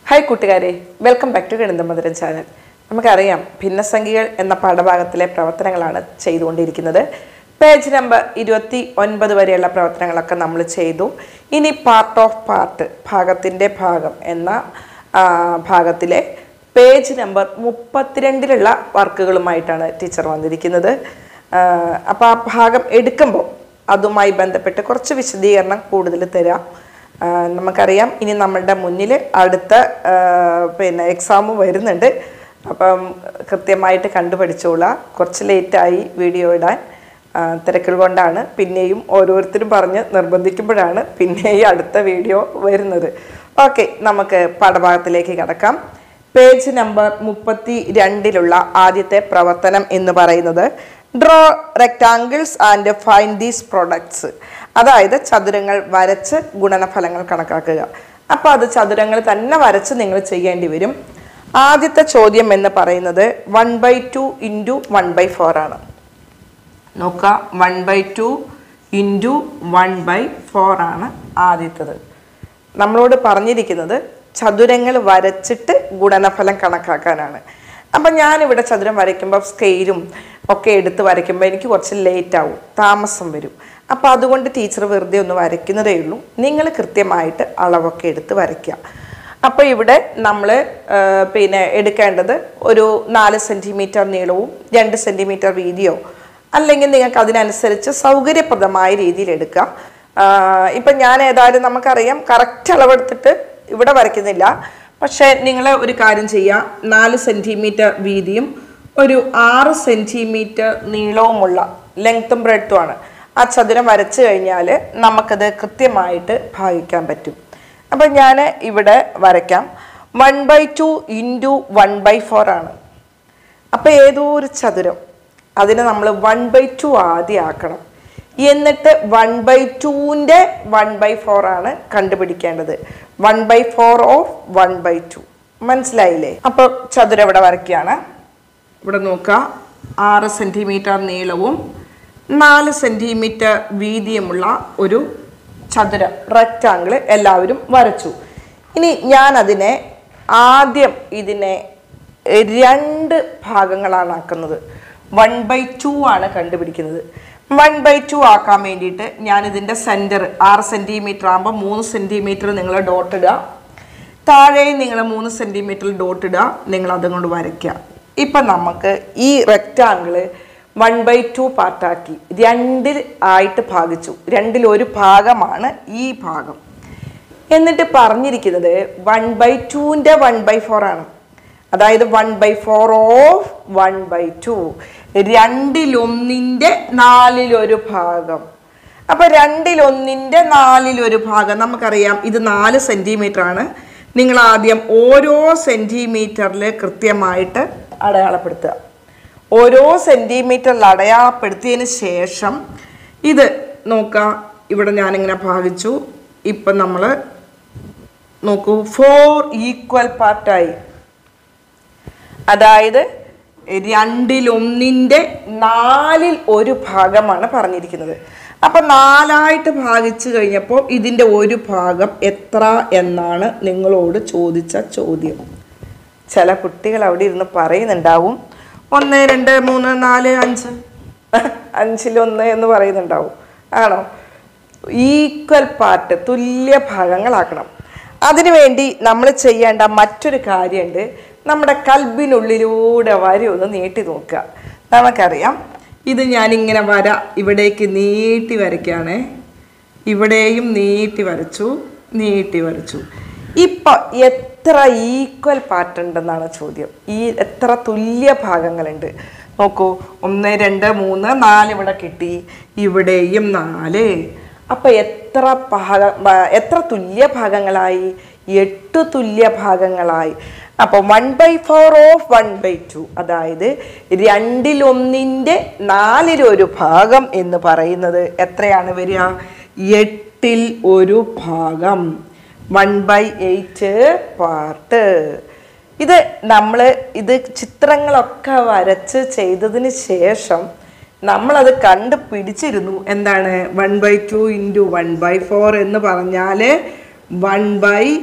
hi കൂട്ടുകാരെ welcome back to ഗണിത മധുരൻ channel നമുക്കറിയാം ഭിന്നസംഖ്യകൾ എന്ന പാഠഭാഗത്തിലെ പ്രവർത്തനങ്ങളാണ് ചെയ്തുകൊണ്ടിരിക്കുന്നത് പേജ് നമ്പർ ഇരുപത്തി ഒൻപത് വരെയുള്ള പ്രവർത്തനങ്ങളൊക്കെ നമ്മൾ ചെയ്തു ഇനി പാർട്ട് ഓഫ് പാർട്ട് ഭാഗത്തിൻ്റെ ഭാഗം എന്ന ആ, ഭാഗത്തിലെ പേജ് നമ്പർ മുപ്പത്തിരണ്ടിലുള്ള വർക്കുകളുമായിട്ടാണ് ടീച്ചർ വന്നിരിക്കുന്നത് അപ്പോൾ ആ ഭാഗം എടുക്കുമ്പോൾ അതുമായി ബന്ധപ്പെട്ട് കുറച്ച് വിശദീകരണം കൂടുതൽ തരാം ആ, നമുക്കറിയാം ഇനി നമ്മളുടെ മുന്നിൽ അടുത്ത ആ, പിന്നെ എക്സാം വരുന്നുണ്ട് അപ്പം കൃത്യമായിട്ട് കണ്ടുപഠിച്ചോളുക കുറച്ച് ലേറ്റായി വീഡിയോ ഇടാൻ ആ, തിരക്കുകൾ കൊണ്ടാണ് പിന്നെയും ഓരോരുത്തരും പറഞ്ഞ് നിർബന്ധിക്കുമ്പോഴാണ് പിന്നെയും അടുത്ത വീഡിയോ വരുന്നത് ഓക്കെ നമുക്ക് പാഠഭാഗത്തിലേക്ക് കിടക്കാം പേജ് നമ്പർ മുപ്പത്തി രണ്ടിലുള്ള ആദ്യത്തെ പ്രവർത്തനം എന്ന് പറയുന്നത് draw rectangles and find these products അതായത് ചതുരങ്ങൾ വരച്ച് ഗുണനഫലങ്ങൾ കണക്കാക്കുക അപ്പോൾ അത് ചതുരങ്ങൾ തന്നെ വരച്ച് നിങ്ങൾ ചെയ്യേണ്ടി വരും ആദ്യത്തെ ചോദ്യം എന്ന് പറയുന്നത് one by two into one by four ആണ് നോക്കുക one by two into one by four ആണ് ആദ്യത്തത് നമ്മളോട് പറഞ്ഞിരിക്കുന്നത് ചതുരങ്ങൾ വരച്ചിട്ട് ഗുണനഫലം കണക്കാക്കാനാണ് അപ്പം ഞാനിവിടെ ചതുരം വരയ്ക്കുമ്പോൾ സ്കെയിലും ഒക്കെ എടുത്ത് വരയ്ക്കുമ്പോൾ എനിക്ക് കുറച്ച് ലേറ്റ് ആവും താമസം വരും അപ്പോൾ അതുകൊണ്ട് ടീച്ചർ വെറുതെ ഒന്ന് വരയ്ക്കുന്നതേ ഉള്ളൂ നിങ്ങൾ കൃത്യമായിട്ട് അളവൊക്കെ എടുത്ത് വരയ്ക്കുക അപ്പോൾ ഇവിടെ നമ്മൾ പിന്നെ എടുക്കേണ്ടത് ഒരു നാല് സെൻറ്റിമീറ്റർ നീളവും രണ്ട് സെൻറ്റിമീറ്റർ വീതിയോ അല്ലെങ്കിൽ നിങ്ങൾക്ക് അതിനനുസരിച്ച് സൗകര്യപ്രദമായ രീതിയിൽ എടുക്കാം ആഹ് ഇപ്പം ഞാൻ ഏതായാലും നമുക്കറിയാം കറക്റ്റ് അളവെടുത്തിട്ട് ഇവിടെ വരയ്ക്കുന്നില്ല പക്ഷേ നിങ്ങൾ ഒരു കാര്യം ചെയ്യുക നാല് സെൻറ്റിമീറ്റർ വീതിയും ഒരു ആറ് സെൻറ്റിമീറ്റർ നീളവുമുള്ള ലെങ്ത്തും ബ്രെഡ്ത്തുമാണ് ആ ചതുരം വരച്ചു കഴിഞ്ഞാൽ നമുക്കത് കൃത്യമായിട്ട് ഭാഗിക്കാൻ പറ്റും അപ്പം ഞാൻ ഇവിടെ വരയ്ക്കാം one by two into one by four ആണ് അപ്പോൾ ഏതോ ഒരു ചതുരം അതിനെ നമ്മൾ വൺ ബൈ ടു ആദ്യം ആക്കണം എന്നിട്ട് വൺ ബൈ ടുവിൻ്റെ വൺ ബൈ ഫോർ ആണ് കണ്ടുപിടിക്കേണ്ടത് one by four of one by two മനസ്സിലായില്ലേ അപ്പോൾ ചതുരം ഇവിടെ വരയ്ക്കുകയാണ് ഇവിടെ നോക്കുക ആറ് സെൻറ്റിമീറ്റർ നീളവും നാല് സെൻറ്റിമീറ്റർ വീതിയുമുള്ള ഒരു ചതുരം റെക്റ്റാങ്കിൾ എല്ലാവരും വരച്ചു ഇനി ഞാൻ അതിനെ ആദ്യം ഇതിനെ രണ്ട് ഭാഗങ്ങളാണ് ആക്കുന്നത് വൺ ബൈ ടു ആണ് കണ്ടുപിടിക്കുന്നത് വൺ ബൈ ടു ആക്കാൻ വേണ്ടിയിട്ട് ഞാൻ ഇതിൻ്റെ സെൻറ്റർ ആറ് സെൻറ്റിമീറ്റർ ആകുമ്പോൾ മൂന്ന് സെൻറ്റിമീറ്റർ നിങ്ങൾ ഡോട്ട് ഇടുക താഴെയും നിങ്ങൾ മൂന്ന് സെൻറ്റിമീറ്റർ ഡോട്ട് ഇടുക നിങ്ങൾ അതും കൊണ്ട് വരയ്ക്കുക ഇപ്പം നമുക്ക് ഈ റെക്റ്റാങ്കിള് വൺ ബൈ ടു പാർട്ടാക്കി രണ്ടിൽ ആയിട്ട് ഭാഗിച്ചു രണ്ടിൽ ഒരു ഭാഗമാണ് ഈ ഭാഗം എന്നിട്ട് പറഞ്ഞിരിക്കുന്നത് വൺ ബൈ ടുവിൻ്റെ വൺ ബൈ ഫോർ ആണ് അതായത് one by four of one by two രണ്ടിലൊന്നിൻ്റെ നാലിലൊരു ഭാഗം അപ്പൊ രണ്ടിലൊന്നിൻ്റെ നാലിലൊരു ഭാഗം നമുക്കറിയാം ഇത് നാല് സെൻറ്റിമീറ്റർ ആണ് നിങ്ങൾ ആദ്യം ഓരോ സെൻറ്റിമീറ്ററിൽ കൃത്യമായിട്ട് അടയാളപ്പെടുത്തുക ഓരോ സെൻറ്റിമീറ്ററിൽ അടയാളപ്പെടുത്തിയതിന് ശേഷം ഇത് നോക്കുക ഇവിടെ ഞാനിങ്ങനെ ഭാഗിച്ചു ഇപ്പം നമ്മൾ നോക്കൂ ഫോർ ഈക്വൽ പാർട്ടായി അതായത് രണ്ടിലൊന്നിൻ്റെ നാലിൽ ഒരു ഭാഗമാണ് പറഞ്ഞിരിക്കുന്നത് അപ്പം നാലായിട്ട് ഭാഗിച്ചു കഴിഞ്ഞപ്പോൾ ഇതിൻ്റെ ഒരു ഭാഗം എത്ര എന്നാണ് നിങ്ങളോട് ചോദിച്ച ചോദ്യം ചില കുട്ടികൾ അവിടെ ഇരുന്ന് പറയുന്നുണ്ടാവും ഒന്ന് രണ്ട് മൂന്ന് നാല് അഞ്ച് അഞ്ചിലൊന്ന് എന്ന് പറയുന്നുണ്ടാവും ആണോ ഈക്വൽ പാർട്ട് തുല്യ ഭാഗങ്ങളാക്കണം അതിനുവേണ്ടി നമ്മൾ ചെയ്യേണ്ട മറ്റൊരു കാര്യമുണ്ട് നമ്മുടെ കൽബിനുള്ളിലൂടെ വര ഒന്ന് നീട്ടി നോക്കുക നമുക്കറിയാം ഇത് ഞാനിങ്ങനെ വര ഇവിടേക്ക് നീട്ടി വരയ്ക്കുകയാണേ ഇവിടെയും നീട്ടി വരച്ചു നീട്ടി വരച്ചു ഇപ്പൊ എത്ര ഈക്വൽ പാർട്ട് ഉണ്ടെന്നാണ് ചോദ്യം ഈ എത്ര തുല്യ ഭാഗങ്ങളുണ്ട് നോക്കൂ ഒന്ന് രണ്ട് മൂന്ന് നാല് ഇവിടെ കിട്ടി ഇവിടെയും നാല് അപ്പൊ എത്ര ഭാഗ ബ- എത്ര തുല്യ ഭാഗങ്ങളായി എട്ട് തുല്യ ഭാഗങ്ങളായി അപ്പോൾ one by four of one by two അതായത് രണ്ടിലൊന്നിൻ്റെ നാലിലൊരു ഭാഗം എന്ന് പറയുന്നത് എത്രയാണ് വരിക എട്ടിൽ ഒരു ഭാഗം വൺ ബൈ എയ്റ്റ് പാർട്ട് ഇത് നമ്മൾ ഇത് ചിത്രങ്ങളൊക്കെ വരച്ച് ചെയ്തതിന് ശേഷം നമ്മളത് കണ്ട് പിടിച്ചിരുന്നു എന്താണ് one by two into one by four എന്ന് പറഞ്ഞാൽ one by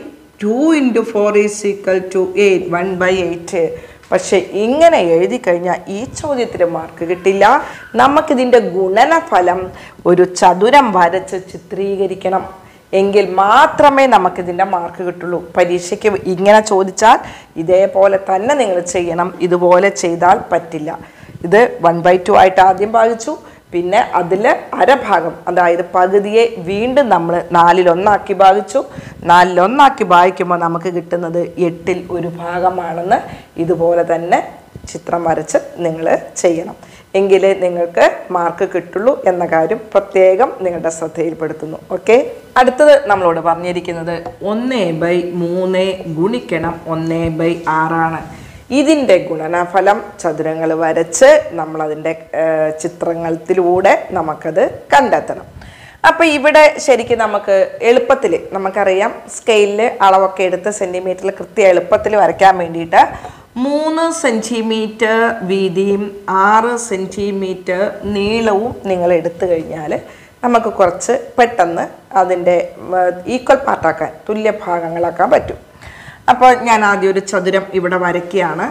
two into four is equal to eight one by eight പക്ഷെ ഇങ്ങനെ എഴുതി കഴിഞ്ഞാൽ ഈ ചോദ്യത്തിന് മാർക്ക് കിട്ടില്ല നമുക്കിതിൻ്റെ ഗുണനഫലം ഒരു ചതുരം വരച്ച് ചിത്രീകരിക്കണം എങ്കിൽ മാത്രമേ നമുക്കിതിൻ്റെ മാർക്ക് കിട്ടുള്ളൂ പരീക്ഷയ്ക്ക് ഇങ്ങനെ ചോദിച്ചാൽ ഇതേപോലെ തന്നെ നിങ്ങൾ ചെയ്യണം ഇതുപോലെ ചെയ്താൽ പറ്റില്ല ഇത് വൺ ബൈ ടു ആയിട്ട് ആദ്യം ഭാഗിച്ചു പിന്നെ അതിൽ അരഭാഗം അതായത് പകുതിയെ വീണ്ടും നമ്മൾ നാലിലൊന്നാക്കി ഭാഗിച്ചു നാലിലൊന്നാക്കി ഭാഗിക്കുമ്പോൾ നമുക്ക് കിട്ടുന്നത് എട്ടിൽ ഒരു ഭാഗമാണെന്ന് ഇതുപോലെ തന്നെ ചിത്രം വരച്ച് നിങ്ങൾ ചെയ്യണം എങ്കിലേ നിങ്ങൾക്ക് മാർക്ക് കിട്ടുള്ളൂ എന്ന കാര്യം പ്രത്യേകം നിങ്ങളുടെ ശ്രദ്ധയിൽപ്പെടുത്തുന്നു ഓക്കെ അടുത്തത് നമ്മളോട് പറഞ്ഞിരിക്കുന്നത് ഒന്ന് ബൈ മൂന്ന് ഗുണിക്കണം ഒന്ന് ബൈ ആറാണ് ഇതിൻ്റെ ഗുണനഫലം ചതുരങ്ങൾ വരച്ച് നമ്മളതിൻ്റെ ഏർ, ചിത്രങ്ങളത്തിലൂടെ നമുക്കത് കണ്ടെത്തണം അപ്പോൾ ഇവിടെ ശരിക്കും നമുക്ക് എളുപ്പത്തിൽ നമുക്കറിയാം സ്കെയിലിൽ അളവൊക്കെ എടുത്ത് സെൻറ്റിമീറ്ററിൽ കൃത്യ എളുപ്പത്തിൽ വരയ്ക്കാൻ വേണ്ടിയിട്ട് മൂന്ന് സെൻറ്റിമീറ്റർ വീതിയും ആറ് സെൻറ്റിമീറ്റർ നീളവും നിങ്ങൾ എടുത്തു കഴിഞ്ഞാൽ നമുക്ക് കുറച്ച് പെട്ടെന്ന് അതിൻ്റെ ഈക്വൽ പാർട്ടാക്കാൻ തുല്യ ഭാഗങ്ങളാക്കാൻ പറ്റും അപ്പോൾ ഞാൻ ആദ്യം ഒരു ചതുരം ഇവിടെ വരയ്ക്കുകയാണ്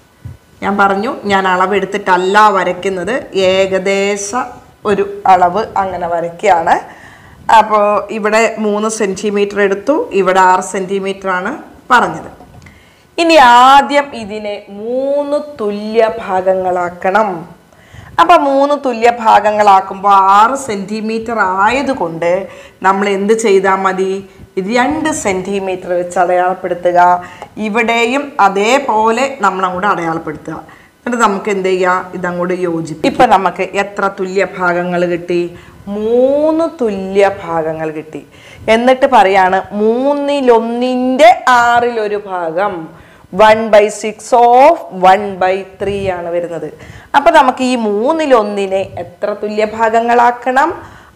ഞാൻ പറഞ്ഞു ഞാൻ അളവെടുത്തിട്ടല്ല വരയ്ക്കുന്നത് ഏകദേശ ഒരു അളവ് അങ്ങനെ വരയ്ക്കുകയാണ് അപ്പോൾ ഇവിടെ മൂന്ന് സെൻറ്റിമീറ്റർ എടുത്തു ഇവിടെ ആറ് സെൻറ്റിമീറ്റർ ആണ് പറഞ്ഞത് ഇനി ആദ്യം ഇതിനെ മൂന്ന് തുല്യ ഭാഗങ്ങളാക്കണം അപ്പം മൂന്ന് തുല്യ ഭാഗങ്ങളാക്കുമ്പോൾ ആറ് സെൻറ്റിമീറ്റർ ആയതുകൊണ്ട് നമ്മൾ എന്ത് ചെയ്താൽ മതി രണ്ട് സെൻറ്റിമീറ്റർ വെച്ച് അടയാളപ്പെടുത്തുക ഇവിടെയും അതേപോലെ നമ്മൾ അങ്ങോട്ട് അടയാളപ്പെടുത്തുക എന്നിട്ട് നമുക്ക് എന്ത് ചെയ്യാം ഇതങ്ങോട്ട് യോജിപ്പിക്കും ഇപ്പം നമുക്ക് എത്ര തുല്യ ഭാഗങ്ങൾ കിട്ടി മൂന്ന് തുല്യ ഭാഗങ്ങൾ കിട്ടി എന്നിട്ട് പറയാണ് മൂന്നിലൊന്നിൻ്റെ ആറിലൊരു ഭാഗം one by six of one by three ആണ് വരുന്നത് അപ്പൊ നമുക്ക് ഈ മൂന്നിലൊന്നിനെ എത്ര തുല്യ ഭാഗങ്ങളാക്കണം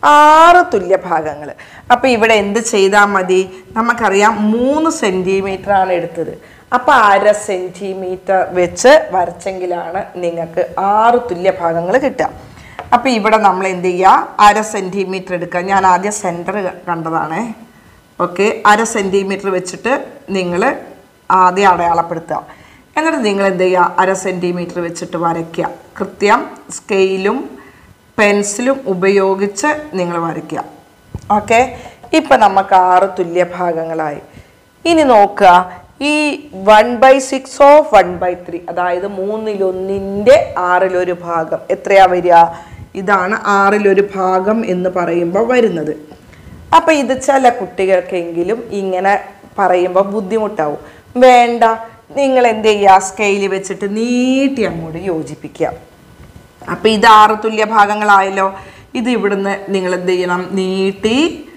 ആറ് തുല്യ ഭാഗങ്ങൾ അപ്പൊ ഇവിടെ എന്ത് ചെയ്താൽ മതി നമുക്കറിയാം മൂന്ന് സെന്റിമീറ്റർ ആണ് എടുത്തത് അപ്പൊ അര സെന്റിമീറ്റർ വെച്ച് വരച്ചെങ്കിലാണ് നിങ്ങൾക്ക് ആറ് തുല്യ ഭാഗങ്ങൾ കിട്ടുക അപ്പൊ ഇവിടെ നമ്മൾ എന്ത് ചെയ്യുക അര സെന്റിമീറ്റർ എടുക്കുക ഞാൻ ആദ്യം സെന്റർ കണ്ടതാണേ ഓക്കെ അര സെന്റിമീറ്റർ വെച്ചിട്ട് നിങ്ങൾ ആദ്യം അടയാളപ്പെടുത്തുക എന്നിട്ട് നിങ്ങൾ എന്ത് ചെയ്യുക അര സെൻറ്റിമീറ്റർ വെച്ചിട്ട് വരയ്ക്കുക കൃത്യം സ്കെയിലും പെൻസിലും ഉപയോഗിച്ച് നിങ്ങൾ വരയ്ക്കുക ഓക്കെ ഇപ്പം നമുക്ക് ആറ് തുല്യ ഭാഗങ്ങളായി ഇനി നോക്കുക ഈ one by six of one by three അതായത് മൂന്നിലൊന്നിൻ്റെ ആറിലൊരു ഭാഗം എത്രയാ വരിക ഇതാണ് ആറിലൊരു ഭാഗം എന്ന് പറയുമ്പോൾ വരുന്നത് അപ്പം ഇത് ചില കുട്ടികൾക്കെങ്കിലും ഇങ്ങനെ പറയുമ്പോൾ ബുദ്ധിമുട്ടാവും വേണ്ട നിങ്ങൾ എന്ത് ചെയ്യുക സ്കെയിൽ വെച്ചിട്ട് നീട്ടി അങ്ങോട്ട് യോജിപ്പിക്കുക അപ്പം ഇത് ആറ് തുല്യ ഭാഗങ്ങളായല്ലോ ഇത് ഇവിടുന്ന് നിങ്ങൾ എന്ത് ചെയ്യണം നീട്ടി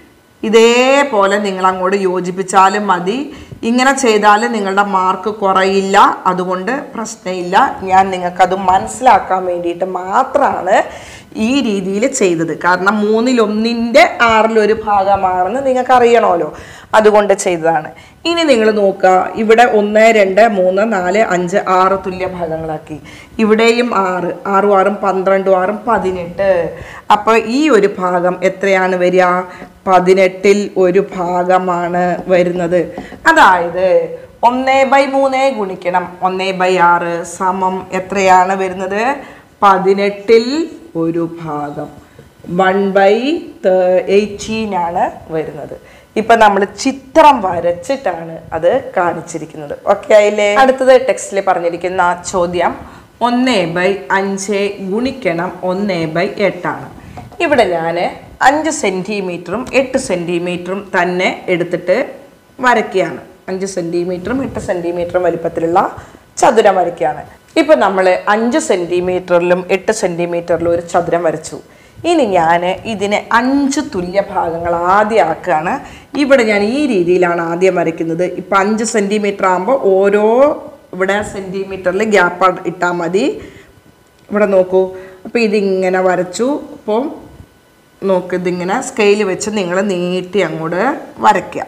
ഇതേപോലെ നിങ്ങൾ അങ്ങോട്ട് യോജിപ്പിച്ചാലും മതി ഇങ്ങനെ ചെയ്താൽ നിങ്ങളുടെ മാർക്ക് കുറയില്ല അതുകൊണ്ട് പ്രശ്നമില്ല ഞാൻ നിങ്ങൾക്കത് മനസ്സിലാക്കാൻ വേണ്ടിയിട്ട് മാത്രമാണ് ഈ രീതിയിൽ ചെയ്തത് കാരണം മൂന്നിലൊന്നിൻ്റെ ആറിലൊരു ഭാഗമാണെന്ന് നിങ്ങൾക്ക് അറിയണമല്ലോ അതുകൊണ്ട് ചെയ്തതാണ് ഇനി നിങ്ങൾ നോക്കുക ഇവിടെ ഒന്ന് രണ്ട് മൂന്ന് നാല് അഞ്ച് ആറ് തുല്യ ഭാഗങ്ങളാക്കി ഇവിടെയും ആറ് ആറും ആറും പന്ത്രണ്ടും ആറും പതിനെട്ട് അപ്പോൾ ഈ ഒരു ഭാഗം എത്രയാണ് വരിക പതിനെട്ടിൽ ഒരു ഭാഗമാണ് വരുന്നത് അതായത് ഒന്ന് ബൈ മൂന്ന് ഗുണിക്കണം ഒന്ന് ബൈ ആറ് സമം എത്രയാണ് വരുന്നത് പതിനെട്ടിൽ ഒരു ഭാഗം വൺ ബൈ എയ്റ്റീൻ ആണ് വരുന്നത് ഇപ്പൊ നമ്മൾ ചിത്രം വരച്ചിട്ടാണ് അത് കാണിച്ചിരിക്കുന്നത് ഓക്കെ ആയില്ലേ അടുത്തത് ടെക്സ്റ്റിൽ പറഞ്ഞിരിക്കുന്ന ചോദ്യം ഒന്ന് ബൈ അഞ്ച് ഗുണിക്കണം ഒന്ന് ബൈ എട്ടാണ് ഇവിടെ ഞാൻ അഞ്ച് സെൻറ്റിമീറ്ററും എട്ട് സെൻറ്റിമീറ്ററും തന്നെ എടുത്തിട്ട് വരയ്ക്കുകയാണ് അഞ്ച് സെൻറ്റിമീറ്ററും എട്ട് സെൻറ്റിമീറ്ററും വലിപ്പത്തിലുള്ള ചതുരം വരയ്ക്കുകയാണ് ഇപ്പം നമ്മൾ അഞ്ച് സെൻറ്റിമീറ്ററിലും എട്ട് സെൻറ്റിമീറ്ററിലും ഒരു ചതുരം വരച്ചു ഇനി ഞാൻ ഇതിനെ അഞ്ച് തുല്യ ഭാഗങ്ങൾ ആദ്യം ആക്കുകയാണ് ഇവിടെ ഞാൻ ഈ രീതിയിലാണ് ആദ്യം വരയ്ക്കുന്നത് ഇപ്പം അഞ്ച് സെൻറ്റിമീറ്റർ ആകുമ്പോൾ ഓരോ ഇവിടെ സെൻറ്റിമീറ്ററിൽ ഗ്യാപ്പ് ഇട്ടാൽ മതി ഇവിടെ നോക്കൂ അപ്പോൾ ഇതിങ്ങനെ വരച്ചു അപ്പോൾ നോക്ക് ഇതിങ്ങനെ സ്കെയിൽ വെച്ച് നിങ്ങൾ നീട്ടി അങ്ങോട്ട് വരയ്ക്കുക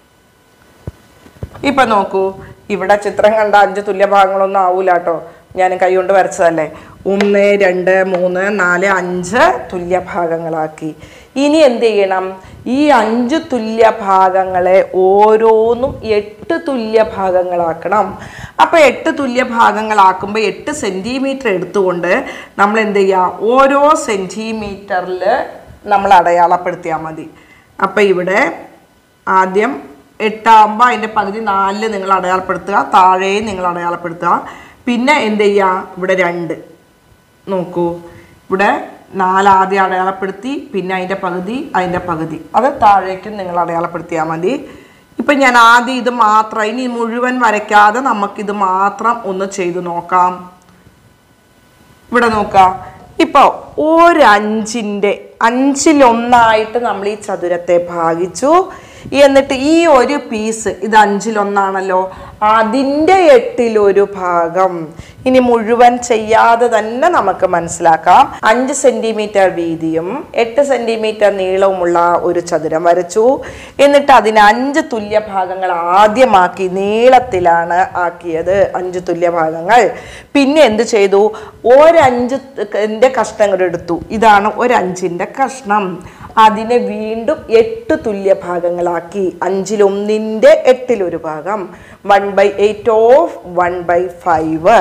ഇപ്പം നോക്കൂ ഇവിടെ ചിത്രം കണ്ട അഞ്ച് തുല്യ ഭാഗങ്ങളൊന്നും ആവൂല കേട്ടോ ഞാൻ കൈ കൊണ്ട് വരച്ചതല്ലേ ഒന്ന് രണ്ട് മൂന്ന് നാല് അഞ്ച് തുല്യ ഭാഗങ്ങളാക്കി ഇനി എന്ത് ചെയ്യണം ഈ അഞ്ച് തുല്യ ഭാഗങ്ങളെ ഓരോന്നും എട്ട് തുല്യ ഭാഗങ്ങളാക്കണം അപ്പോൾ എട്ട് തുല്യ ഭാഗങ്ങളാക്കുമ്പോൾ എട്ട് സെൻറ്റിമീറ്റർ എടുത്തുകൊണ്ട് നമ്മൾ എന്ത് ചെയ്യുക ഓരോ സെൻറ്റിമീറ്ററിൽ നമ്മൾ അടയാളപ്പെടുത്തിയാൽ മതി അപ്പോൾ ഇവിടെ ആദ്യം എട്ടാകുമ്പോൾ അതിൻ്റെ പകുതി നാലിൽ നിങ്ങൾ അടയാളപ്പെടുത്തുക താഴെയും നിങ്ങൾ അടയാളപ്പെടുത്തുക പിന്നെ എന്ത് ചെയ്യുക ഇവിടെ രണ്ട് നോക്കൂ ഇവിടെ നാലാദ്യം അടയാളപ്പെടുത്തി പിന്നെ അതിൻ്റെ പകുതി അതിൻ്റെ പകുതി അത് താഴേക്കും നിങ്ങൾ അടയാളപ്പെടുത്തിയാൽ മതി ഇപ്പം ഞാൻ ആദ്യം ഇത് മാത്രം ഇനി മുഴുവൻ വരയ്ക്കാതെ നമുക്കിത് മാത്രം ഒന്ന് ചെയ്തു നോക്കാം ഇവിടെ നോക്കാം ഇപ്പോൾ ഒരഞ്ചിൻ്റെ അഞ്ചിലൊന്നായിട്ട് നമ്മൾ ഈ ചതുരത്തെ ഭാഗിച്ചു എന്നിട്ട് ഈ ഒരു പീസ് ഇത് അഞ്ചിലൊന്നാണല്ലോ അതിൻ്റെ എട്ടിലൊരു ഭാഗം ഇനി മുഴുവൻ ചെയ്യാതെ തന്നെ നമുക്ക് മനസ്സിലാക്കാം അഞ്ച് സെന്റിമീറ്റർ വീതിയും എട്ട് സെന്റിമീറ്റർ നീളവുമുള്ള ഒരു ചതുരം വരച്ചു എന്നിട്ട് അതിന് അഞ്ച് തുല്യ ഭാഗങ്ങൾ ആദ്യമാക്കി നീളത്തിലാണ് ആക്കിയത് അഞ്ച് തുല്യ ഭാഗങ്ങൾ പിന്നെ എന്ത് ചെയ്തു ഒരഞ്ച് ന്റെ കഷ്ണങ്ങൾ എടുത്തു ഇതാണ് ഒരഞ്ചിന്റെ കഷ്ണം അതിനെ വീണ്ടും എട്ട് തുല്യ ഭാഗങ്ങളാക്കി അഞ്ചിലൊന്നിൻ്റെ എട്ടിലൊരു ഭാഗം one by eight of one by five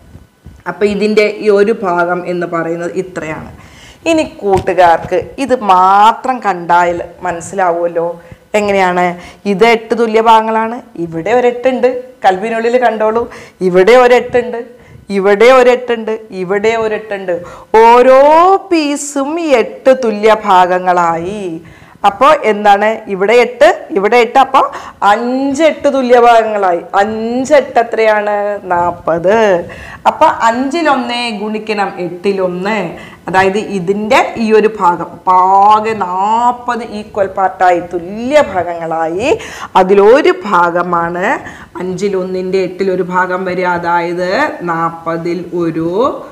അപ്പം ഇതിൻ്റെ ഈ ഒരു ഭാഗം എന്ന് പറയുന്നത് ഇത്രയാണ് ഇനി കൂട്ടുകാർക്ക് ഇത് മാത്രം കണ്ടാൽ മനസ്സിലാവുമല്ലോ എങ്ങനെയാണ് ഇത് എട്ട് തുല്യ ഭാഗങ്ങളാണ് ഇവിടെ ഒരെട്ടുണ്ട് കൽവിനുള്ളിൽ കണ്ടോളൂ ഇവിടെ ഒരെട്ടുണ്ട് ഇവിടെ ഒരെട്ടുണ്ട് ഇവിടെ ഒരെട്ടുണ്ട് ഓരോ പീസും എട്ട് തുല്യ ഭാഗങ്ങളായി അപ്പോൾ എന്താണ് ഇവിടെ എട്ട് ഇവിടെ എട്ട് അപ്പോൾ അഞ്ച് എട്ട് തുല്യ ഭാഗങ്ങളായി അഞ്ച് എട്ട് എത്രയാണ് നാൽപ്പത് അപ്പോൾ അഞ്ചിലൊന്ന് ഗുണിക്കണം എട്ടിലൊന്ന് അതായത് ഇതിൻ്റെ ഈ ഒരു ഭാഗം പാകെ നാൽപ്പത് ഈക്വൽ പാർട്ടായി തുല്യ ഭാഗങ്ങളായി അതിലൊരു ഭാഗമാണ് അഞ്ചിലൊന്നിൻ്റെ എട്ടിലൊരു ഭാഗം വരിക അതായത് നാൽപ്പതിൽ ഒരു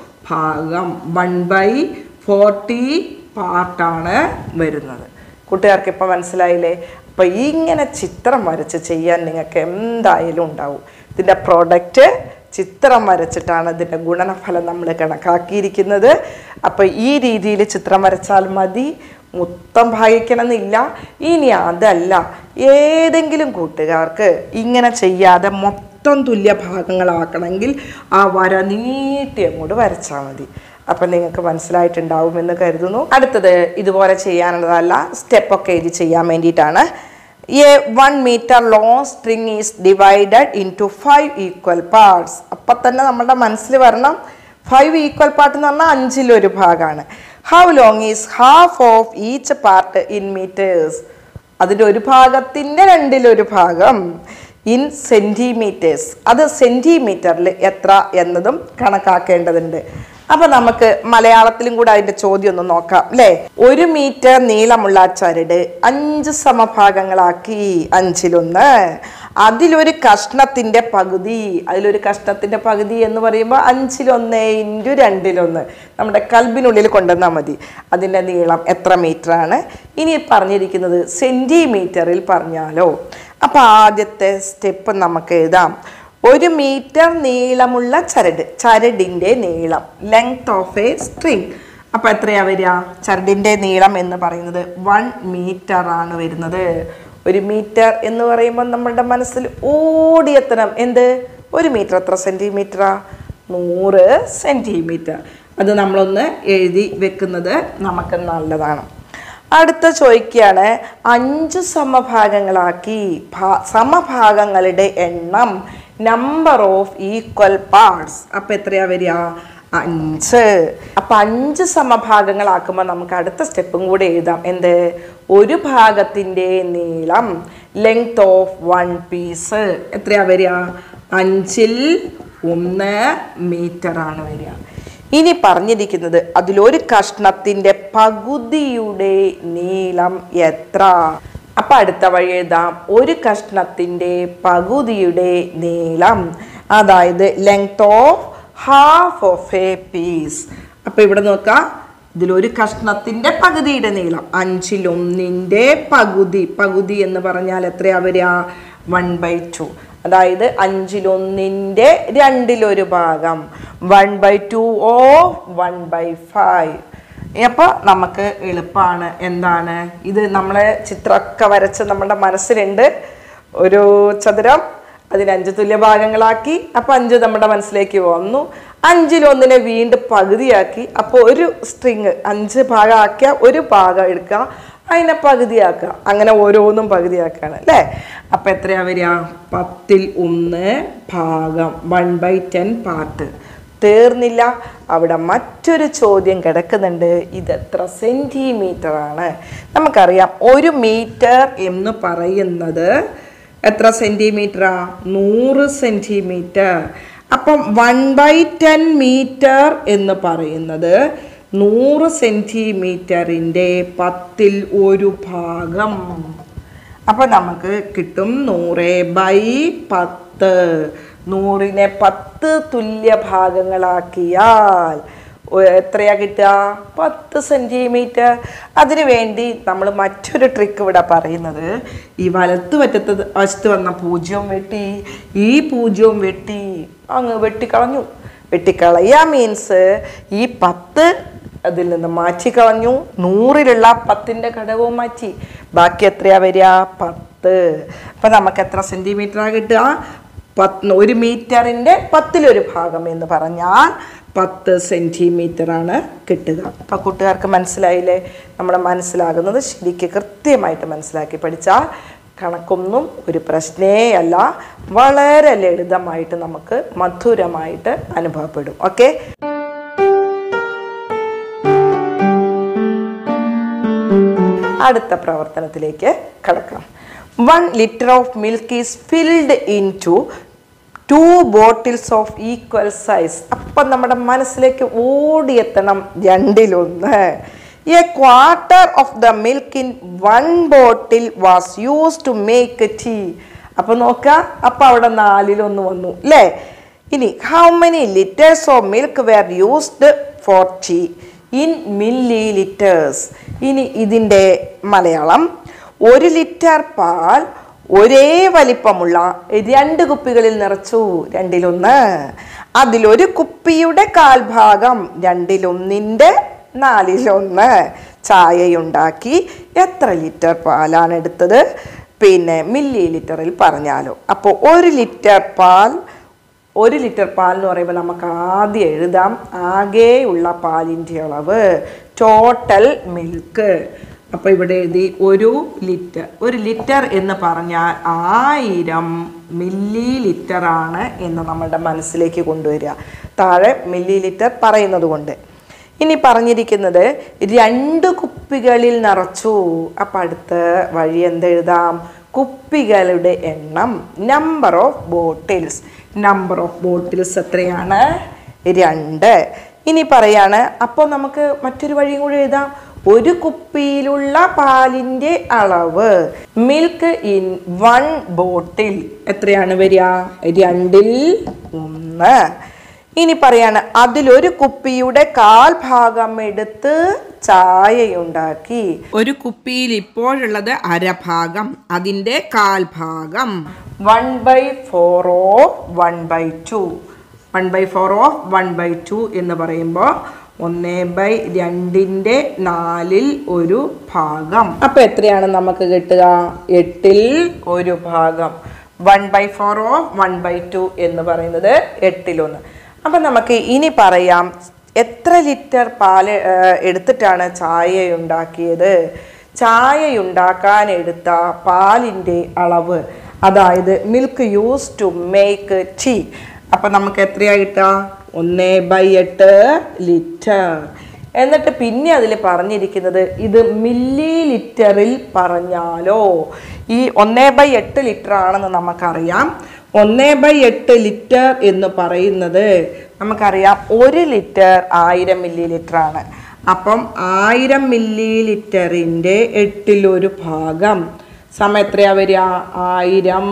ഭാഗം വൺ ബൈ ഫോർട്ടി പാർട്ടാണ് വരുന്നത് കൂട്ടുകാർക്ക് ഇപ്പം മനസ്സിലായില്ലേ അപ്പോൾ ഇങ്ങനെ ചിത്രം വരച്ച് ചെയ്യാൻ നിങ്ങൾക്ക് എന്തായാലും ഉണ്ടാവും ഇതിൻ്റെ പ്രോഡക്റ്റ് ചിത്രം വരച്ചിട്ടാണ് ഇതിൻ്റെ ഗുണനഫലം നമ്മൾ കണക്കാക്കിയിരിക്കുന്നത് അപ്പോൾ ഈ രീതിയിൽ ചിത്രം വരച്ചാൽ മതി മൊത്തം ഭാഗിക്കണമെന്നില്ല ഇനി അതല്ല ഏതെങ്കിലും കൂട്ടുകാർക്ക് ഇങ്ങനെ ചെയ്യാതെ മൊത്തം തുല്യ ഭാഗങ്ങളാക്കണമെങ്കിൽ ആ വര നീട്ടി അങ്ങോട്ട് വരച്ചാൽ മതി അപ്പം നിങ്ങൾക്ക് മനസ്സിലായിട്ടുണ്ടാവുമെന്ന് കരുതുന്നു അടുത്തത് ഇതുപോലെ ചെയ്യാനുള്ളതല്ല സ്റ്റെപ്പൊക്കെ എഴുതി ചെയ്യാൻ വേണ്ടിയിട്ടാണ് a one metre long string is divided into five equal parts അപ്പം തന്നെ നമ്മുടെ മനസ്സിൽ വരണം ഫൈവ് ഈക്വൽ പാർട്ട് എന്ന് പറഞ്ഞാൽ അഞ്ചിലൊരു ഭാഗമാണ് how long is half of each part in metres അതിൻ്റെ ഒരു ഭാഗത്തിൻ്റെ രണ്ടിലൊരു ഭാഗം ഇൻ സെൻറ്റിമീറ്റേഴ്സ് അത് സെൻറ്റിമീറ്ററിൽ എത്ര എന്നതും കണക്കാക്കേണ്ടതുണ്ട് അപ്പൊ നമുക്ക് മലയാളത്തിലും കൂടെ അതിന്റെ ചോദ്യം ഒന്ന് നോക്കാം അല്ലേ ഒരു മീറ്റർ നീളമുള്ള ചരട് അഞ്ച് സമഭാഗങ്ങളാക്കി അഞ്ചിലൊന്ന് അതിലൊരു കഷ്ണത്തിന്റെ പകുതി അതിലൊരു കഷ്ണത്തിന്റെ പകുതി എന്ന് പറയുമ്പോൾ അഞ്ചിലൊന്ന് ഇൻറ്റു രണ്ടിലൊന്ന് നമ്മുടെ കൽബിനുള്ളിൽ കൊണ്ടുവന്നാൽ മതി അതിൻ്റെ നീളം എത്ര മീറ്റർ ആണ് ഇനി പറഞ്ഞിരിക്കുന്നത് സെൻറ്റിമീറ്ററിൽ പറഞ്ഞാലോ അപ്പോൾ ആദ്യത്തെ സ്റ്റെപ്പ് നമുക്ക് എഴുതാം ഒരു മീറ്റർ നീളമുള്ള ചരട് ചരടിൻ്റെ നീളം ലെങ്ത് ഓഫ് എ സ്ട്രിങ് അപ്പോൾ എത്രയാ വരിക ചരടിൻ്റെ നീളം എന്ന് പറയുന്നത് വൺ മീറ്റർ ആണ് വരുന്നത് ഒരു മീറ്റർ എന്ന് പറയുമ്പോൾ നമ്മളുടെ മനസ്സിൽ ഓടിയെത്തണം എന്ത് ഒരു മീറ്റർ എത്ര സെൻറ്റിമീറ്ററാ നൂറ് സെൻറ്റിമീറ്റർ അത് നമ്മളൊന്ന് എഴുതി വെക്കുന്നത് നമുക്ക് നല്ലതാണ് അടുത്ത ചോദിക്കുകയാണ് അഞ്ച് സമഭാഗങ്ങളാക്കി ഭാ- സമഭാഗങ്ങളുടെ എണ്ണം നമ്പർ ഓഫ് ഈക്വൽ പാർട്സ് അപ്പം എത്രയാ വരിക അഞ്ച് അപ്പം അഞ്ച് സമഭാഗങ്ങളാക്കുമ്പോൾ നമുക്ക് അടുത്ത സ്റ്റെപ്പും കൂടെ എഴുതാം എന്ത് ഒരു ഭാഗത്തിൻ്റെ നീളം ലെങ്ത് ഓഫ് വൺ പീസ് എത്രയാ വരിക അഞ്ചിൽ ഒന്ന് മീറ്റർ ആണ് വരിക ഇനി പറഞ്ഞിരിക്കുന്നത് അതിലൊരു കഷ്ണത്തിന്റെ പകുതിയുടെ നീളം എത്ര അപ്പൊ അടുത്ത വഴി എഴുതാം ഒരു കഷ്ണത്തിന്റെ പകുതിയുടെ നീളം അതായത് length of half of a piece അപ്പൊ ഇവിടെ നോക്കാം ഇതിലൊരു കഷ്ണത്തിന്റെ പകുതിയുടെ നീളം അഞ്ചിലൊന്നിൻ്റെ പകുതി പകുതി എന്ന് പറഞ്ഞാൽ എത്രയാ വരിക വൺ ബൈ ടു അതായത് അഞ്ചിലൊന്നിൻ്റെ രണ്ടിലൊരു ഭാഗം one by two of one by five അപ്പോൾ നമുക്ക് എളുപ്പമാണ് എന്താണ് ഇത് നമ്മളെ ചിത്രമൊക്കെ വരച്ച് നമ്മുടെ മനസ്സിലുണ്ട് ഒരു ചതുരം അതിന് അഞ്ച് തുല്യ ഭാഗങ്ങളാക്കി അപ്പോൾ അഞ്ച് നമ്മുടെ മനസ്സിലേക്ക് വന്നു അഞ്ചിലൊന്നിനെ വീണ്ടും പകുതിയാക്കി അപ്പോൾ ഒരു സ്ട്രിങ് അഞ്ച് ഭാഗമാക്കിയ ഒരു ഭാഗം എടുക്കുക അതിനെ പകുതിയാക്കുക അങ്ങനെ ഓരോന്നും പകുതിയാക്കുകയാണ് അല്ലേ അപ്പം എത്രയാ വരിക പത്തിൽ ഒന്ന് ഭാഗം വൺ ബൈ ടെൻ പാർട്ട് തീർന്നില്ല അവിടെ മറ്റൊരു ചോദ്യം കിടക്കുന്നുണ്ട് ഇത് എത്ര സെൻറ്റിമീറ്റർ ആണ് നമുക്കറിയാം ഒരു മീറ്റർ എന്ന് പറയുന്നത് എത്ര സെൻറ്റിമീറ്ററാ നൂറ് സെൻറ്റിമീറ്റർ അപ്പം വൺ ബൈ ടെൻ മീറ്റർ എന്ന് പറയുന്നത് നൂറ് സെൻറ്റിമീറ്ററിൻ്റെ പത്തിൽ ഒരു ഭാഗം അപ്പോൾ നമുക്ക് കിട്ടും നൂറ് ബൈ പത്ത് നൂറിനെ പത്ത് തുല്യ ഭാഗങ്ങളാക്കിയാൽ ഒ- എത്രയാ കിട്ടുക പത്ത് സെൻറ്റിമീറ്റർ അതിനു വേണ്ടി നമ്മൾ മറ്റൊരു ട്രിക്ക് ഇവിടെ പറയുന്നത് ഈ വലത്ത് വറ്റത്ത് വശത്ത് വന്ന പൂജ്യവും വെട്ടി ഈ പൂജ്യവും വെട്ടി അങ്ങ് വെട്ടിക്കളഞ്ഞു വെട്ടിക്കളയുക മീൻസ് ഈ പത്ത് അതിൽ നിന്ന് മാറ്റിക്കളഞ്ഞു നൂറിലുള്ള പത്തിൻ്റെ ഘടകവും മാറ്റി ബാക്കി എത്രയാ വരിക പത്ത് അപ്പം നമുക്ക് എത്ര സെൻറ്റിമീറ്ററാ കിട്ടുക പത്ത് ഒരു മീറ്ററിൻ്റെ പത്തിലൊരു ഭാഗം എന്ന് പറഞ്ഞാൽ പത്ത് സെൻറ്റിമീറ്റർ ആണ് കിട്ടുക അപ്പോൾ കൂട്ടുകാർക്ക് മനസ്സിലായില്ലേ നമ്മുടെ മനസ്സിലാകുന്നത് ശരിക്ക് കൃത്യമായിട്ട് മനസ്സിലാക്കി പഠിച്ചാൽ കണക്കൊന്നും ഒരു പ്രശ്നേ അല്ല വളരെ ലളിതമായിട്ട് നമുക്ക് മധുരമായിട്ട് അനുഭവപ്പെടും ഓക്കെ അടുത്ത പ്രവർത്തനത്തിലേക്ക് കടക്കാം one litre of milk is filled in two two bottles of equal size അപ്പം നമ്മുടെ മനസ്സിലേക്ക് ഓടിയെത്തണം രണ്ടിലൊന്ന് a quarter of the milk in one bottle was use to make tea അപ്പോൾ നോക്കുക അപ്പം അവിടെ നാലിലൊന്ന് വന്നു അല്ലേ ഇനി how many litres of milk were used for tea in millilitres ഇനി ഇതിൻ്റെ മലയാളം ഒരു ലിറ്റർ പാൽ ഒരേ വലിപ്പമുള്ള രണ്ട് കുപ്പികളിൽ നിറച്ചു രണ്ടിലൊന്ന് അതിലൊരു കുപ്പിയുടെ കാൽഭാഗം രണ്ടിലൊന്നിൻ്റെ നാലിലൊന്ന് ചായയുണ്ടാക്കി എത്ര ലിറ്റർ പാലാണ് എടുത്തത് പിന്നെ മില്ലി ലിറ്ററിൽ പറഞ്ഞാലോ അപ്പോൾ ഒരു ലിറ്റർ പാൽ ഒരു ലിറ്റർ പാൽ എന്ന് പറയുമ്പോൾ നമുക്ക് ആദ്യം എഴുതാം ആകെയുള്ള പാലിൻ്റെ അളവ് ടോട്ടൽ മിൽക്ക് അപ്പോൾ ഇവിടെ എഴുതി ഒരു ലിറ്റർ ഒരു ലിറ്റർ എന്ന് പറഞ്ഞാൽ ആയിരം മില്ലി ലിറ്റർ ആണ് എന്ന് നമ്മുടെ മനസ്സിലേക്ക് കൊണ്ടുവരിക താഴെ മില്ലി ലിറ്റർ പറയുന്നത് കൊണ്ട് ഇനി പറഞ്ഞിരിക്കുന്നത് രണ്ട് കുപ്പികളിൽ നിറച്ചു അപ്പം അടുത്ത വഴി എന്തെഴുതാം കുപ്പികളുടെ എണ്ണം number of bottles number of bottles എത്രയാണ് രണ്ട് ഇനി പറയാണ് അപ്പോൾ നമുക്ക് മറ്റൊരു വഴിയും കൂടി എഴുതാം ഒരു കുപ്പിയിലുള്ള പാലിൻ്റെ അളവ് മിൽക്ക് ഇൻ വൺ ബോട്ടിൽ എത്രയാണ് വരിക രണ്ടിൽ ഒന്ന് ഇനി പറയാണ് അതിലൊരു കുപ്പിയുടെ കാൽ ഭാഗം എടുത്ത് ചായയുണ്ടാക്കി ഒരു കുപ്പിയിൽ ഇപ്പോഴുള്ളത് അരഭാഗം അതിൻ്റെ കാൽ ഭാഗം one by four of one by two one by four of one by two എന്ന് പറയുമ്പോൾ ഒന്ന് ബൈ രണ്ടിൻ്റെ നാലിൽ ഒരു ഭാഗം അപ്പം എത്രയാണ് നമുക്ക് കിട്ടുക എട്ടിൽ ഒരു ഭാഗം one by four of one by two എന്ന് പറയുന്നത് എട്ടിലൊന്ന് അപ്പം നമുക്ക് ഇനി പറയാം എത്ര ലിറ്റർ പാല് ആ, എടുത്തിട്ടാണ് ചായ ഉണ്ടാക്കിയത് ചായ ഉണ്ടാക്കാൻ എടുത്ത പാലിൻ്റെ അളവ് അതായത് milk use to make tea അപ്പം നമുക്ക് എത്രയാ കിട്ടുക ഒന്ന് ബൈ എട്ട് ലിറ്റർ എന്നിട്ട് പിന്നെ അതിൽ പറഞ്ഞിരിക്കുന്നത് ഇത് മില്ലി ലിറ്ററിൽ പറഞ്ഞാലോ ഈ ഒന്നേ ബൈ എട്ട് ലിറ്റർ ആണെന്ന് നമുക്കറിയാം ഒന്നേ ബൈ എട്ട് ലിറ്റർ എന്ന് പറയുന്നത് നമുക്കറിയാം ഒരു ലിറ്റർ ആയിരം മില്ലി ലിറ്റർ ആണ് അപ്പം ആയിരം മില്ലി ലിറ്ററിൻ്റെ എട്ടിലൊരു ഭാഗം സമയം എത്രയാ വരിക ആയിരം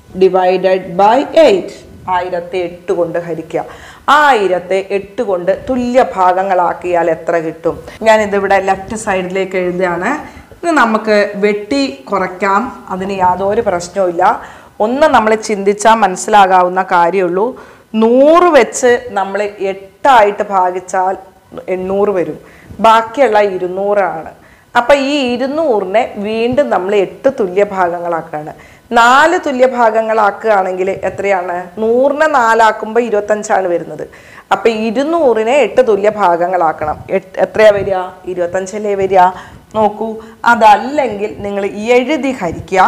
ഡിവൈഡഡ് ബൈ എയ്റ്റ് ആയിരത്തെ എട്ട് കൊണ്ട് ഹരിക്കുക ആയിരത്തെ എട്ട് കൊണ്ട് തുല്യ ഭാഗങ്ങളാക്കിയാൽ എത്ര കിട്ടും ഞാനിതിവിടെ ലെഫ്റ്റ് സൈഡിലേക്ക് എഴുതുകയാണ് ഇത് നമുക്ക് വെട്ടി കുറയ്ക്കാം അതിന് യാതൊരു പ്രശ്നവുമില്ല ഒന്ന് നമ്മൾ ചിന്തിച്ചാൽ മനസ്സിലാകാവുന്ന കാര്യമുള്ളൂ നൂറ് വെച്ച് നമ്മൾ എട്ടായിട്ട് ഭാഗിച്ചാൽ എണ്ണൂറ് വരും ബാക്കിയുള്ള ഇരുന്നൂറാണ് അപ്പൊ ഈ ഇരുന്നൂറിനെ വീണ്ടും നമ്മൾ എട്ട് തുല്യ ഭാഗങ്ങളാക്കുകയാണ് നാല് തുല്യ ഭാഗങ്ങളാക്കുകയാണെങ്കിൽ എത്രയാണ് നൂറിനെ നാലാക്കുമ്പോൾ ഇരുപത്തഞ്ചാണ് വരുന്നത് അപ്പൊ ഇരുന്നൂറിനെ എട്ട് തുല്യ ഭാഗങ്ങളാക്കണം എട്ട് എത്രയാ വരിക ഇരുപത്തഞ്ചല്ലേ വരിക നോക്കൂ അതല്ലെങ്കിൽ നിങ്ങൾ എഴുതി ഹരിക്കുക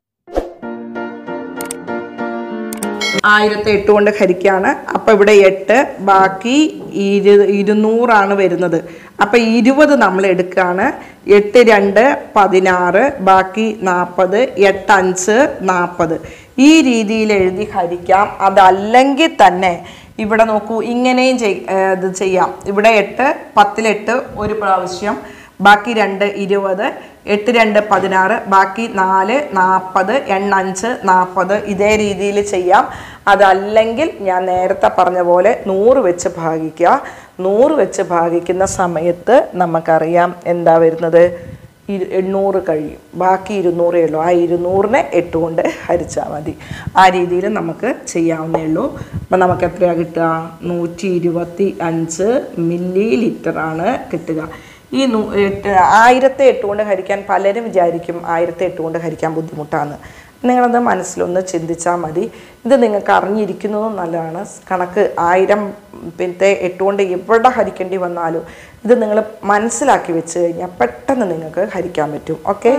ആയിരത്തി എട്ട് കൊണ്ട് ഹരിക്കുകയാണ് അപ്പൊ ഇവിടെ എട്ട് ബാക്കി ഇരു ഇരുന്നൂറാണ് വരുന്നത് അപ്പൊ ഇരുപത് നമ്മൾ എടുക്കുകയാണ് എട്ട് രണ്ട് പതിനാറ് ബാക്കി നാൽപ്പത് എട്ട് അഞ്ച് നാൽപ്പത് ഈ രീതിയിൽ എഴുതി ഹരിക്കാം അതല്ലെങ്കിൽ തന്നെ ഇവിടെ നോക്കൂ ഇങ്ങനെയും ചെയ് ഏർ ഇത് ചെയ്യാം ഇവിടെ എട്ട് പത്തിലെട്ട് ഒരു പ്രാവശ്യം ബാക്കി രണ്ട് ഇരുപത് എട്ട് രണ്ട് പതിനാറ് ബാക്കി നാല് നാൽപ്പത് എണ്ണഞ്ച് നാൽപ്പത് ഇതേ രീതിയിൽ ചെയ്യാം അതല്ലെങ്കിൽ ഞാൻ നേരത്തെ പറഞ്ഞ പോലെ നൂറ് വെച്ച് ഭാഗിക്കുക നൂറ് വെച്ച് ഭാഗിക്കുന്ന സമയത്ത് നമുക്കറിയാം എന്താ വരുന്നത് ഇരു- എണ്ണൂറ് കഴിയും ബാക്കി ഇരുന്നൂറേ ഉള്ളൂ ആ ഇരുന്നൂറിനെ എട്ട് കൊണ്ട് ഹരിച്ചാൽ മതി ആ രീതിയിൽ നമുക്ക് ചെയ്യാവുന്നേ ഉള്ളൂ അപ്പം നമുക്ക് എത്രയാണ് കിട്ടുക നൂറ്റി ഇരുപത്തി അഞ്ച് മില്ലി ലിറ്ററാണ് കിട്ടുക ഈ നൂ എട്ട് ആയിരത്തെ എട്ട് കൊണ്ട് ഹരിക്കാൻ പലരും വിചാരിക്കും ആയിരത്തെ എട്ട് കൊണ്ട് ഹരിക്കാൻ ബുദ്ധിമുട്ടാണ് നിങ്ങളത് മനസ്സിലൊന്ന് ചിന്തിച്ചാൽ മതി ഇത് നിങ്ങൾക്ക് അറിഞ്ഞിരിക്കുന്നതും നല്ലതാണ് കണക്ക് ആയിരം പിന്നെ എട്ട് കൊണ്ട് എവിടെ ഹരിക്കേണ്ടി വന്നാലും ഇത് നിങ്ങൾ മനസ്സിലാക്കി വെച്ച് കഴിഞ്ഞാൽ പെട്ടെന്ന് നിങ്ങൾക്ക് ഹരിക്കാൻ പറ്റും ഓക്കെ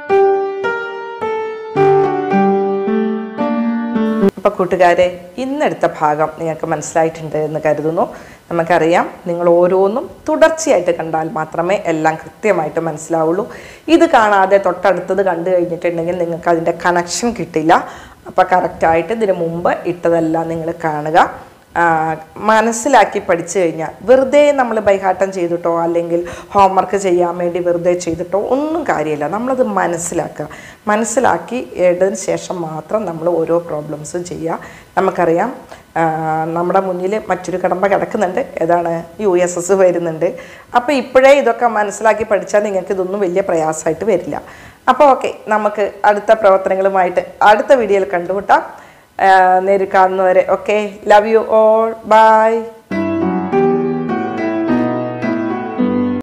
അപ്പൊ കൂട്ടുകാരെ ഇന്നെടുത്ത ഭാഗം നിങ്ങൾക്ക് മനസ്സിലായിട്ടുണ്ട് എന്ന് കരുതുന്നു നമുക്കറിയാം നിങ്ങൾ ഓരോന്നും തുടർച്ചയായിട്ട് കണ്ടാൽ മാത്രമേ എല്ലാം കൃത്യമായിട്ട് മനസ്സിലാവുള്ളൂ ഇത് കാണാതെ തൊട്ടടുത്തത് കണ്ടു കഴിഞ്ഞിട്ടുണ്ടെങ്കിൽ നിങ്ങൾക്ക് അതിൻ്റെ കണക്ഷൻ കിട്ടില്ല അപ്പോൾ കറക്റ്റായിട്ട് ഇതിന് മുമ്പ് ഇട്ടതെല്ലാം നിങ്ങൾ കാണുക ആ, മനസ്സിലാക്കി പഠിച്ചു കഴിഞ്ഞാൽ വെറുതെ നമ്മൾ ബൈഹാട്ടം ചെയ്തിട്ടോ അല്ലെങ്കിൽ ഹോംവർക്ക് ചെയ്യാൻ വേണ്ടി വെറുതെ ചെയ്തിട്ടോ ഒന്നും കാര്യമില്ല നമ്മളത് മനസ്സിലാക്കുക മനസ്സിലാക്കി ഇടതിന് ശേഷം മാത്രം നമ്മൾ ഓരോ പ്രോബ്ലംസും ചെയ്യുക നമുക്കറിയാം ആ, നമ്മുടെ മുന്നിൽ മറ്റൊരു കടമ്പ കിടക്കുന്നുണ്ട് ഏതാണ് യു എസ് എസ് വരുന്നുണ്ട് അപ്പോൾ ഇപ്പോഴേ ഇതൊക്കെ മനസ്സിലാക്കി പഠിച്ചാൽ നിങ്ങൾക്ക് ഇതൊന്നും വലിയ പ്രയാസമായിട്ട് വരില്ല അപ്പോൾ ഓക്കെ നമുക്ക് അടുത്ത പ്രവർത്തനങ്ങളുമായിട്ട് അടുത്ത വീഡിയോയിൽ കണ്ടുമുട്ടാം നേരിൽ കാണുന്നവരെ okay love you all by